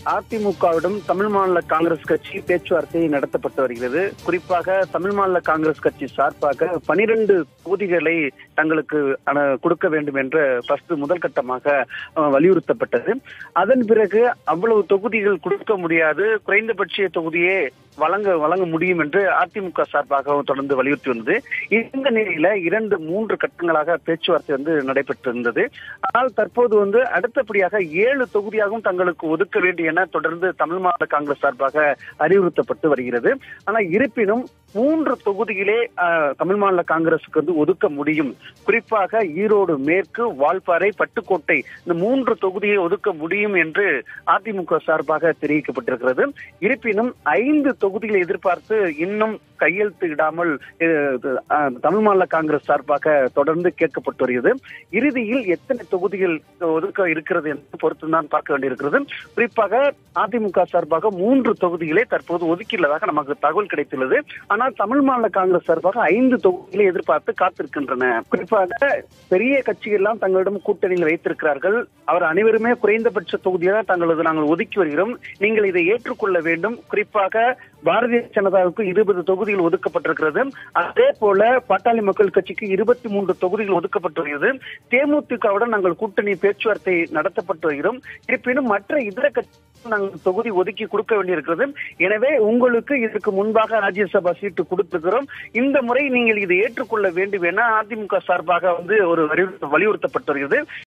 அதிமுகவிடம் தமிழ் மாநில காங்கிரஸ் கட்சி பேச்சுவார்த்தை நடத்தப்பட்டு வருகிறது குறிப்பாக தமிழ் மாநில காங்கிரஸ் கட்சி சார்பாக பனிரெண்டு தொகுதிகளை தங்களுக்கு அன- கொடுக்க வேண்டும் என்ற ஃபர்ஸ்ட் முதல் கட்டமாக அஹ், வலியுறுத்தப்பட்டது அதன் பிறகு அவ்வளவு தொகுதிகள் கொடுக்க முடியாது குறைந்தபட்ச தொகுதியே வழங்க வழங்க முடியும் என்று அதிமுக சார்பாக தொடர்ந்து வலியுறுத்தி வந்தது இந்த நிலையில இரண்டு மூன்று கட்டங்களாக பேச்சுவார்த்தை வந்து நடைபெற்றிருந்தது ஆனால் தற்போது வந்து அடுத்தபடியாக ஏழு தொகுதியாகவும் தங்களுக்கு ஒதுக்க வேண்டும் என தொடர்ந்து தமிழ் மாநில காங்கிரஸ் சார்பாக அறிவுறுத்தப்பட்டு வருகிறது ஆனால் இருப்பினும் மூன்று தொகுதிகளே ஆஹ், தமிழ் மாநில காங்கிரசுக்கு வந்து ஒதுக்க முடியும் குறிப்பாக ஈரோடு மேற்கு வால்பாறை பட்டுக்கோட்டை இந்த மூன்று தொகுதியை ஒதுக்க முடியும் என்று அதிமுக சார்பாக தெரிவிக்கப்பட்டிருக்கிறது இருப்பினும் ஐந்து தொகுதிகளை எதிர்பார்த்து இன்னும் கையெழுத்து இடாமல் அஹ், அஹ், தமிழ் மாநில காங்கிரஸ் சார்பாக தொடர்ந்து கேட்கப்பட்டு வருகிறது இறுதியில் எத்தனை தொகுதிகள் ஒதுக்க இருக்கிறது என்று பொறுத்து தான் பார்க்க வேண்டியிருக்கிறது குறிப்பாக அதிமுக சார்பாக மூன்று தொகுதிகளே தற்போது ஒதுக்கியுள்ளதாக நமக்கு தகவல் கிடைத்துள்ளது ஆனால் தமிழ் மாநில காங்கிரஸ் சார்பாக ஐந்து தொகுதிகளை எதிர்பார்த்து காத்திருக்கின்றன குறிப்பாக பெரிய கட்சிகள் தங்களிடம் கூட்டணியில் வைத்திருக்கிறார்கள் அவர் அனைவருமே குறைந்தபட்ச தொகுதியாக தங்களது நாங்கள் ஒதுக்கி வருகிறோம் நீங்கள் இதை ஏற்றுக்கொள்ள வேண்டும் குறிப்பாக பாரதிய ஜனதாவுக்கு இருபது தொகுதிகள் ஒதுக்கப்பட்டிருக்கிறது அதே போல பாட்டாளி மக்கள் கட்சிக்கு இருபத்தி மூன்று தொகுதிகள் ஒதுக்கப்பட்டு வருகிறது தேமுதிகவுடன் நாங்கள் கூட்டணி பேச்சுவார்த்தை நடத்தப்பட்டு வருகிறோம் இருப்பினும் மற்ற இதர கட்சி நாங்கள் தொகுதி ஒதுக்கி கொடுக்க வேண்டியிருக்கிறது எனவே உங்களுக்கு இதற்கு முன்பாக ராஜ்யசபா சீட்டு கொடுத்திருக்கிறோம் இந்த முறை நீங்கள் இதை ஏற்றுக்கொள்ள வேண்டும் என அதிமுக சார்பாக வந்து ஒரு வலியுறுத்த- வலியுறுத்தப்பட்டு வருகிறது